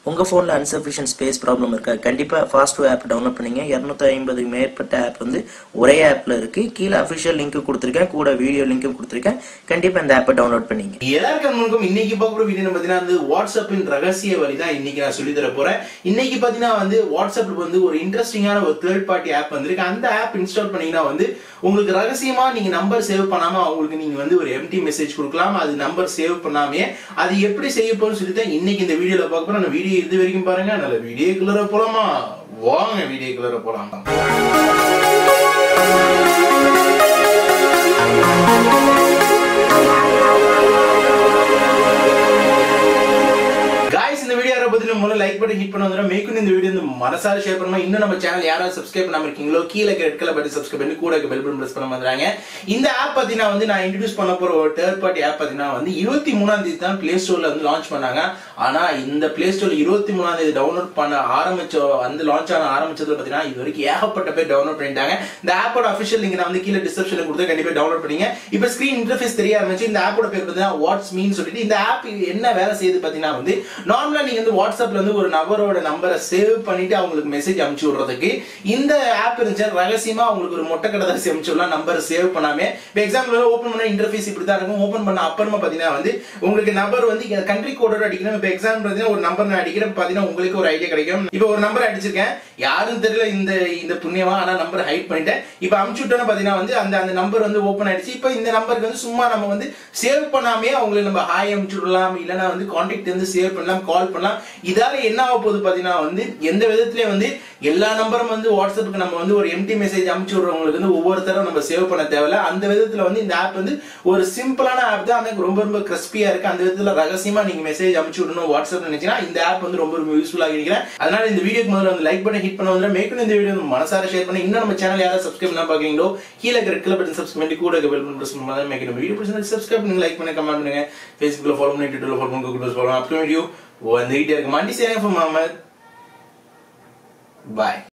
உங்கள் ஃபோனில் அன்சஃபிஷியன்ட் space problem இருக்கா கண்டிப்பாக ஃபாஸ்ட் ஆப் டவுன்லோட் பண்ணீங்க இரநூத்தி ஐம்பதுக்கு மேற்பட்ட ஆப் வந்து ஒரே ஆப்பில் இருக்குது கீழே அஃபிஷியல் லிங்க் கொடுத்துருக்கேன் கூட வீடியோ லிங்க்கும் கொடுத்துருக்கேன் கண்டிப்பாக இந்த ஆப்பை டவுன்லோட் பண்ணீங்க எல்லாருக்கும் முன்னுக்கும் இன்னைக்கு பார்க்க போற வீடியோ பார்த்தீங்கன்னா வந்து வாட்ஸ்அப்பின் ரகசிய வழி தான் இன்னைக்கு நான் சொல்லி தர போறேன் இன்னைக்கு பார்த்தீங்கன்னா வந்து வாட்ஸ்அப்ல வந்து ஒரு இன்ட்ரெஸ்டிங்கான ஒரு தேர்ட் பார்ட்டி ஆப் வந்திருக்கு அந்த ஆப் இன்ஸ்டால் பண்ணீங்கன்னா வந்து உங்களுக்கு ரகசியமா நீங்க நம்பர் சேவ் பண்ணாம அவங்களுக்கு நீங்க வந்து ஒரு எம்டி மெசேஜ் கொடுக்கலாம் அது நம்பர் சேவ் பண்ணாமே அது எப்படி செய்ய போறோம்னு சொல்லி தான் இன்னைக்கு இந்த வீடியோல பார்க்க போறோம் அந்த வீடியோ இது வரைக்கும் பாருங்க நல்ல வீடியோ கிளற போலாமா வாங்க வீடியோ கிளற போலாம் காய்ஸ் இந்த வீடியோ யாரை பத்தி முதல்ல லைக் பண்ணி ஹிட் பண்ண வந்துடும் மேற்கொண்டு இந்த வீடியோ வந்து மனசார ஷேர் பண்ணணும் இன்னும் நம்ம சேனல் யாராவது சப்ஸ்கிரைப் பண்ணாம இருக்கீங்களோ கீழே ரெட் கலர் பட்டி சப்ஸ்கிரைப் பண்ணி கூட பெல் பட்டன் பிரஸ் பண்ண வந்துறாங்க இந்த ஆப் பார்த்தீங்கன்னா வந்து நான் இன்ட்ரடியூஸ் பண்ண போற ஒரு தேர்ட் பார்ட்டி ஆப் பார்த்தீங்கன்னா வந்து இருபத்தி மூணாம் தேதி தான் பிளே ஸ்டோர்ல வந்து லான்ச் பண்ணாங்க ஆனா இந்த பிளே ஸ்டோர்ல இருபத்தி மூணாம் தேதி டவுன்லோட் பண்ண ஆரம்பிச்ச வந்து லான்ச் ஆன ஆரம்பிச்சதுல பார்த்தீங்கன்னா இது வரைக்கும் ஏகப்பட்ட பேர் டவுன்லோட் பண்ணிட்டாங்க இந்த ஆப்போட அஃபிஷியல் லிங்க் நான் வந்து கீழே டிஸ்கிரிப்ஷன்ல கொடுத்து கண்டிப்பா டவுன்லோட் பண்ணீங்க இப்போ ஸ்கிரீன் இன்டர்ஃபேஸ் தெரிய ஆரம்பிச்சு இந்த ஆப்போட பேர் பார்த்தீங்கன்னா வாட்ஸ் மீன் சொல்லிட்டு இந்த ஆப் என்ன வேலை செய்யுது பார்த்தீங்கன்னா வந்து நார்மலா நீங்க வந்து வாட்ஸ்அப்ல வந்து ஒரு நபரோட நம்பரை சேவ் பண்ணிட்டு அவங்களுக்கு மெசேஜ் அனுப்பிச்சு விடுறதுக்கு இந்த ஆப் இருந்துச்சு ரகசியமா அவங்களுக்கு ஒரு மொட்டை கடதாசி அனுப்பிச்சு விடலாம் நம்பர் சேவ் பண்ணாம இப்போ எக்ஸாம்பிள் ஓப்பன் பண்ண இன்டர்ஃபேஸ் இப்படி தான் இருக்கும் ஓப்பன் பண்ண அப்புறமா பார்த்தீங்கன்னா வந்து உங்களுக்கு நம்பர் வந்து கண்ட்ரி கோடோட அடிக்கணும் இப்போ எக்ஸாம்பிள் பார்த்தீங்கன்னா ஒரு நம்பர் நான் அடிக்கிறேன் பார்த்தீங்கன்னா உங்களுக்கு ஒரு ஐடியா கிடைக்கும் இப்போ ஒரு நம்பர் அடிச்சிருக்கேன் யாரும் தெரியல இந்த இந்த புண்ணியமா ஆனா நம்பர் ஹைட் பண்ணிட்டேன் இப்போ அமுச்சு விட்டோன்னு பார்த்தீங்கன்னா வந்து அந்த அந்த நம்பர் வந்து ஓப்பன் ஆயிடுச்சு இப்போ இந்த நம்பருக்கு வந்து சும்மா நம்ம வந்து சேவ் பண்ணாமே அவங்களுக்கு நம்ம ஹாய் அமுச்சு விடலாம் இல்லைன்னா வந்து கான்டாக்ட் வந்து சேவ் பண்ணலாம் கால் பண்ணலாம் இதால என்ன ஆக போகுது பார்த்தீங்கன்னா வந்து எந்த விதத்துலயும் வந்து எல்லா நம்பரும் வந்து வாட்ஸ்அப்புக்கு நம்ம வந்து ஒரு எம்டி மெசேஜ் அமுச்சு விடுறவங்களுக்கு வந்து ஒவ்வொருத்தரும் நம்ம சேவ் பண்ண தேவையில்ல அந்த விதத்துல வந்து இந்த ஆப் வந்து ஒரு சிம்பிளான ஆப் தான் ஆனால் ரொம்ப ரொம்ப கிறிஸ்பியா இருக்கு அந்த விதத்துல ரகசியமா நீங்க மெசேஜ் அமுச்சு விடணும் வாட்ஸ்அப் நினைச்சீங்கன்னா இந்த ஆப் வந்து ரொம்ப ரொம்ப யூஸ்ஃபுல்லா இருக்கிறேன் அதனால இந்த வீடியோக்கு முதல்ல வந்து லைக் பண்ணி ஹிட் பண்ண வந்து மேற்கொண்டு இந்த வீடியோ வந்து மனசார ஷேர் பண்ணி இன்னும் நம்ம சேனல் யாராவது சப்ஸ்கிரைப் பண்ணா பாக்குறீங்களோ கீழே ரெட் கலர் பட்டன் சப்ஸ்கிரைப் பண்ணி கூட பெல் பட்டன் பிரஸ் பண்ணும்போது மேற்கொண்டு வீடியோ பிடிச்சி சப்ஸ்கிரைப் பண்ணுங்க லைக் பண்ணி கமெண்ட் பண்ணுங்க ஃபேஸ்புக்ல ஃபாலோ பண்ணி ட்விட்டர்ல ஃபாலோ பண்ணி கூகுள் ஃபாலோ அப்ளை வீடியோ வந்துகிட்டே இருக்கு mandi channel for Mohammed bye